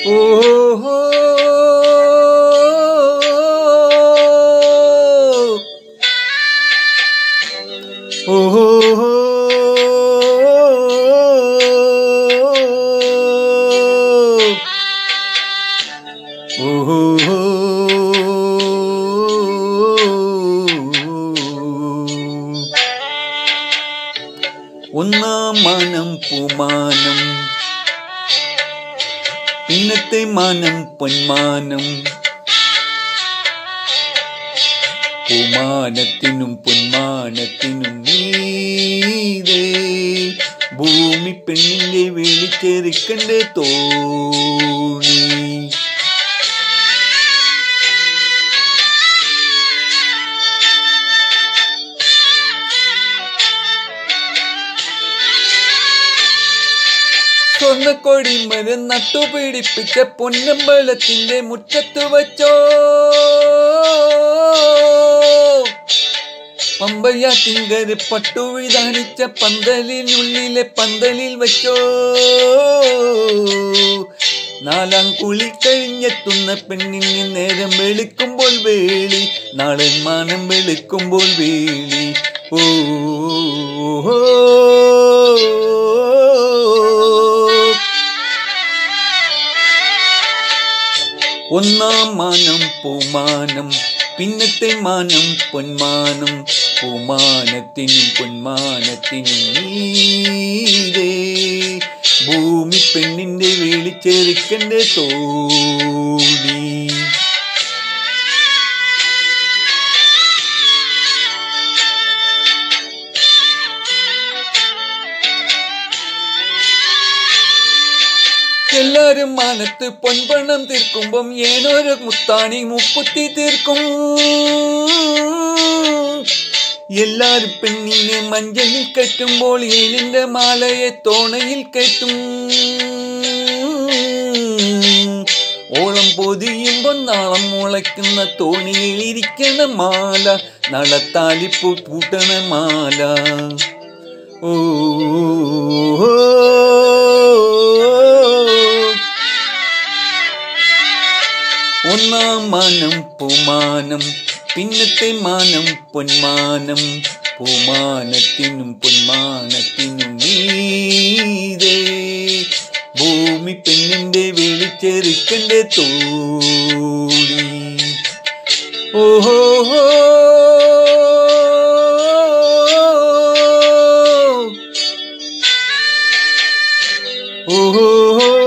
ഓഹോ ഓഹോ ഓഹോ ഒന്നാം മാനം പൂമാനം പിന്നത്തെ മാനം പൊന്മാനം പൂമാനത്തിനും പൊന്മാനത്തിനും നീതേ ഭൂമി പെണ്ണിന്റെ വിളിച്ചെറിക്കണ്ടേ തോണി സ്വർണ്ണക്കൊടി മരം നട്ടുപിടിപ്പിച്ച പൊന്നമ്പലത്തിന്റെ മുറ്റത്ത് വച്ചോ പമ്പയാറ്റിങ്കര് പട്ടുവിധാനിച്ച പന്തലിനുള്ളിലെ പന്തലിൽ വച്ചോ നാലാം കുളി കഴിഞ്ഞെത്തുന്ന പെണ്ണിന് നേരം വെളുക്കുമ്പോൾ വേളി നാളൻ മാനം വെളുക്കുമ്പോൾ വേളി ഓ ഒന്നാം മാനം പൂമാനം പിന്നത്തെ മാനം പൊന്മാനം പൂമാനത്തിനും പൊന്മാനത്തിനും നീരേ ഭൂമി പെണ്ണിന്റെ വിളിച്ചെറിക്കന്റെ തോണി എല്ലാരും മാനത്ത് പൊൻപണം തീർക്കുമ്പം ഏനൊരു മുത്താണി മുക്കുത്തി തീർക്കും എല്ലാരും പെണ്ണിനെ മഞ്ചലിൽ കെട്ടുമ്പോൾ ഏനിന്റെ മാലയെ തോണയിൽ കെട്ടും ഓളം പൊതിയുമ്പോൾ നാളം മുളയ്ക്കുന്ന തോണിയിൽ ഇരിക്കണ മാല നടത്താലിപ്പൂ പൂട്ടണ മാല ഓ ഒന്നാം മാനം പൂമാനം പിന്നത്തെ മാനം പൊന്മാനം പൂമാനത്തിനും പൊന്മാനത്തിനും നീതേ ഭൂമി പെണ്ണിന്റെ വിളിച്ചെറിക്കന്റെ തോണി ഓഹോ ഓഹോ